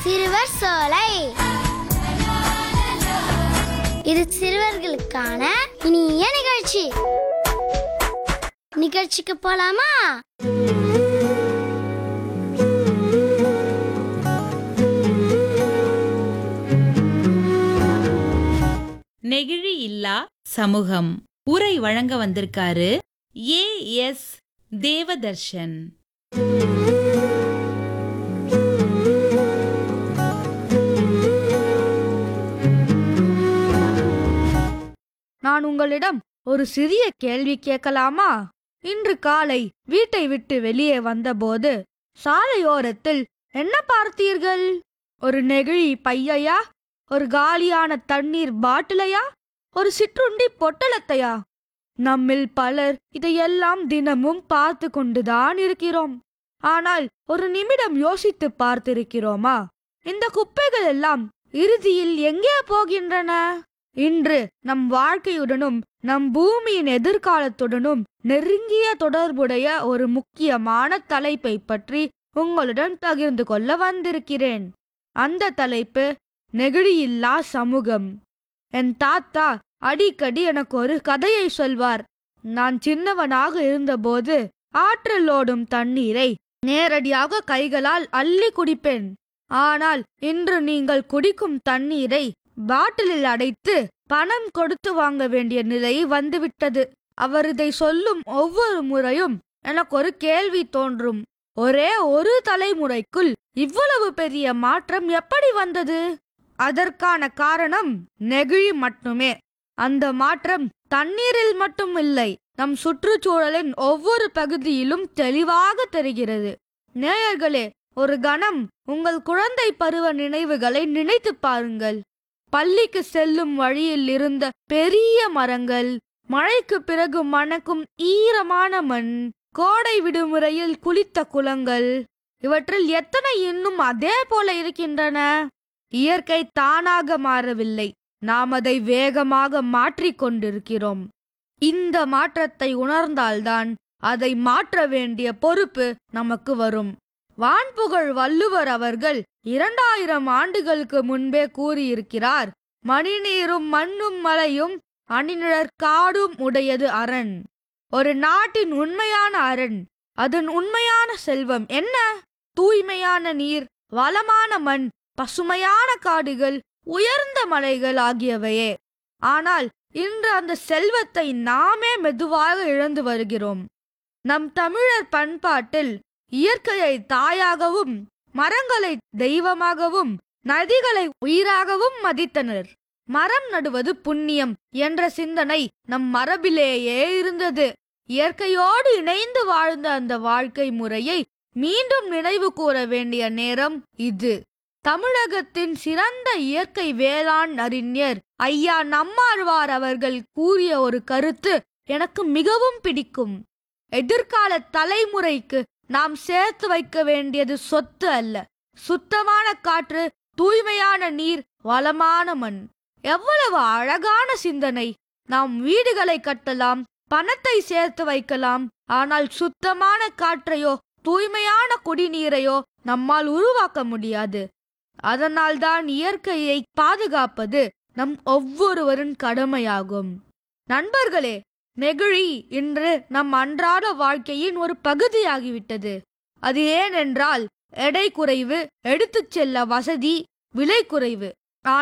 சிறுவர் சோலை இது சிறுவர்களுக்கான இனிய நிகழ்ச்சி நிகழ்ச்சிக்கு போலாமா நெகிழி இல்லா சமூகம் உரை வழங்க வந்திருக்காரு ஏ எஸ் தேவதர்ஷன் நான் உங்களிடம் ஒரு சிறிய கேள்வி கேட்கலாமா இன்று காலை வீட்டை விட்டு வெளியே வந்தபோது சாலையோரத்தில் என்ன பார்த்தீர்கள் ஒரு நெகிழி பையையா ஒரு காலியான தண்ணீர் பாட்டிலையா ஒரு சிற்றுண்டி பொட்டலத்தையா நம்மில் பலர் இதையெல்லாம் தினமும் பார்த்து கொண்டுதான் இருக்கிறோம் ஆனால் ஒரு நிமிடம் யோசித்து பார்த்திருக்கிறோமா இந்த குப்பைகள் எல்லாம் இறுதியில் எங்கே போகின்றன இன்று நம் வாழ்க்கையுடனும் நம் பூமியின் எதிர்காலத்துடனும் நெருங்கிய தொடர்புடைய ஒரு முக்கியமான தலைப்பை பற்றி உங்களுடன் பகிர்ந்து கொள்ள வந்திருக்கிறேன் அந்த தலைப்பு நெகிழியில்லா சமூகம் என் தாத்தா அடிக்கடி எனக்கு ஒரு கதையை சொல்வார் நான் சின்னவனாக இருந்தபோது ஆற்றில் ஓடும் தண்ணீரை நேரடியாக கைகளால் அள்ளி குடிப்பேன் ஆனால் இன்று நீங்கள் குடிக்கும் தண்ணீரை பாட்டிலில் அடைத்து பணம் கொடுத்து வாங்க வேண்டிய நிலை வந்துவிட்டது அவர் இதை சொல்லும் ஒவ்வொரு முறையும் எனக்கு ஒரு கேள்வி தோன்றும் ஒரே ஒரு தலைமுறைக்குள் இவ்வளவு பெரிய மாற்றம் எப்படி வந்தது அதற்கான காரணம் நெகிழி மட்டுமே அந்த மாற்றம் தண்ணீரில் மட்டும் இல்லை நம் சுற்றுச்சூழலின் ஒவ்வொரு பகுதியிலும் தெளிவாக தெரிகிறது நேயர்களே ஒரு கணம் உங்கள் குழந்தை பருவ நினைவுகளை நினைத்து பாருங்கள் பள்ளிக்கு செல்லும் வழியில் இருந்த பெரிய மரங்கள் மழைக்கு பிறகு மணக்கும் ஈரமான மண் கோடை விடுமுறையில் குளித்த குளங்கள் இவற்றில் எத்தனை இன்னும் அதே போல இருக்கின்றன இயற்கை தானாக மாறவில்லை நாம் அதை வேகமாக மாற்றிக் கொண்டிருக்கிறோம் இந்த மாற்றத்தை உணர்ந்தால்தான் அதை மாற்ற வேண்டிய பொறுப்பு நமக்கு வரும் வான்புகழ் வள்ளுவர் அவர்கள் இரண்டாயிரம் ஆண்டுகளுக்கு முன்பே கூறியிருக்கிறார் மணிநீரும் மண்ணும் மலையும் அணிநிழற் காடும் உடையது அரண் ஒரு நாட்டின் உண்மையான அரண் அதன் உண்மையான செல்வம் என்ன தூய்மையான நீர் வளமான மண் பசுமையான காடுகள் உயர்ந்த மலைகள் ஆகியவையே ஆனால் இன்று அந்த செல்வத்தை நாமே மெதுவாக இழந்து வருகிறோம் நம் தமிழர் பண்பாட்டில் இயற்கையை தாயாகவும் மரங்களை தெய்வமாகவும் நதிகளை உயிராகவும் மதித்தனர் மரம் நடுவது புண்ணியம் என்ற சிந்தனை நம் மரபிலேயே இருந்தது இயற்கையோடு இணைந்து வாழ்ந்த அந்த வாழ்க்கை முறையை மீண்டும் நினைவு கூற வேண்டிய நேரம் இது தமிழகத்தின் சிறந்த இயற்கை வேளாண் அறிஞர் ஐயா நம்மாழ்வார் அவர்கள் கூறிய ஒரு கருத்து எனக்கு மிகவும் பிடிக்கும் எதிர்கால தலைமுறைக்கு நாம் சேர்த்து வைக்க வேண்டியது சொத்து அல்ல சுத்தமான காற்று தூய்மையான நீர் வளமான மண் எவ்வளவு அழகான சிந்தனை நாம் வீடுகளை கட்டலாம் பணத்தை சேர்த்து வைக்கலாம் ஆனால் சுத்தமான காற்றையோ தூய்மையான குடிநீரையோ நம்மால் உருவாக்க முடியாது அதனால்தான் இயற்கையை பாதுகாப்பது நம் ஒவ்வொருவரின் கடமையாகும் நண்பர்களே நெகிழி இன்று நம் அன்றாட வாழ்க்கையின் ஒரு பகுதியாகிவிட்டது அது ஏனென்றால் எடை குறைவு எடுத்துச் செல்ல வசதி விலை குறைவு